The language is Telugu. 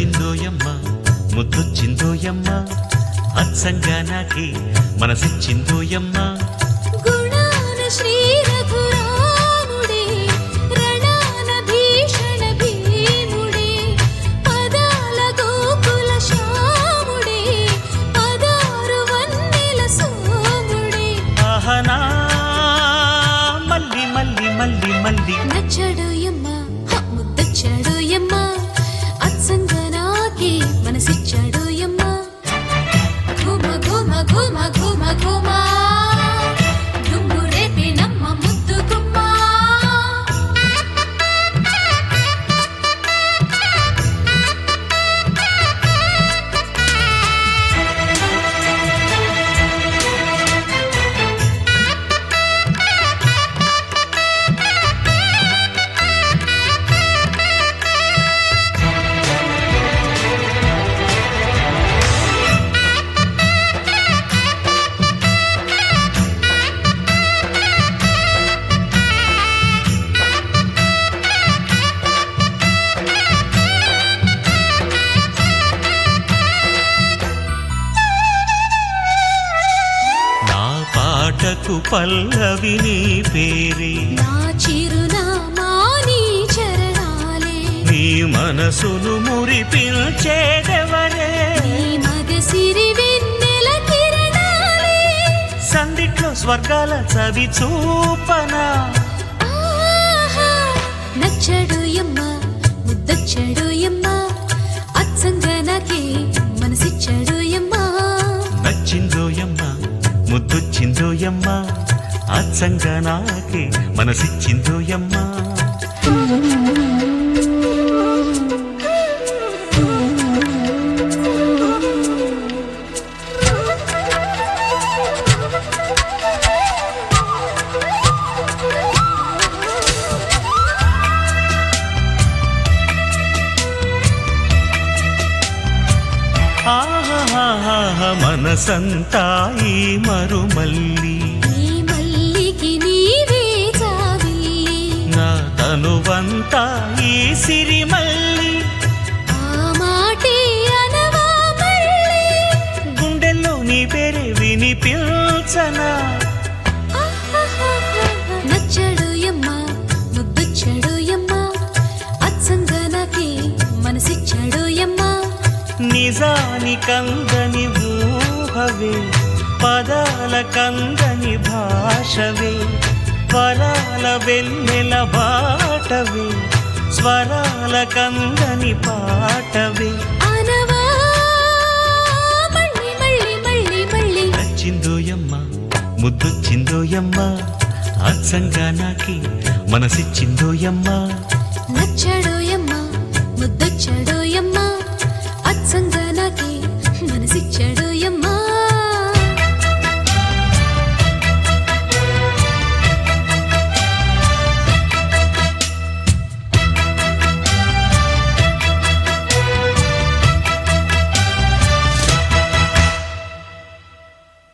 నచ్చిందోయమ్మ ముద్దొచ్చిందోయమ్మ అచ్చంగా నాకే మనసిచ్చిందోయమ్మ గుణాన శ్రీ రఘురాముడే రణాన భీషణ భీముడే పదాల గోకుల శ్యాముడే పదారు వన్నెల సోముడే ఆహనా మల్లి మల్లి మల్లి మల్లి నచ్చడు యమ్మ హ, ముద్దొచ్చాడు యమ్మ అచ్చంగా నాకే మనసిచ్చాడు యమ్మ ఘుమ ఘుమ ఘుమ ఘుమ ఘుమ దుమ్ము రేపే నమ్మ ముద్దు గుమ్మ నా పాటకు పల్లవి నీ పేరే నా చిరునామా నీ చరణాలే నీ మనసును మురిపించేదెవరే నీ మగసిరి వెన్నెల కిరణాలే సందిట్లో స్వర్గాల చవి చూపనా ఆహా నచ్చడు యమ్మ ముద్దొచ్చాడు యమ్మ అచ్చంగా నాకే మనసిచ్చాడు యమ్మ నచ్చిందోయమ్మ ముద్దొచ్చిందోయమ్మ అచ్చంగా నాకే మనసిచ్చిందోయమ్మ ఆహాహాహా మనసంతా ఈ మరుమల్లి ఈ మల్లికి నీవే చావిల్లి నా తనువంతా ఈ సిరిమల్లి ఆ మాటే అనవా మళ్ళీ గుండెల్లో నీ పేరే వినిపించనా ఆహాహాహా. నచ్చడు యమ్మ ముద్దొచ్చాడు యమ్మ అచ్చంగా నాకే మనసిచ్చాడు యమ్మ నిజాని కందని ఊహవే పదాల కందని భాషవే పరాల వెన్నెల బాటవే స్వరాల కందని పాటవే అనవా మళ్ళీ మళ్ళీ మళ్ళీ మళ్ళీ నచ్చిందోయమ్మ ముద్దొచ్చిందోయమ్మ అచ్చంగా నాకి మనసిచ్చిందోయమ్మ నచ్చడు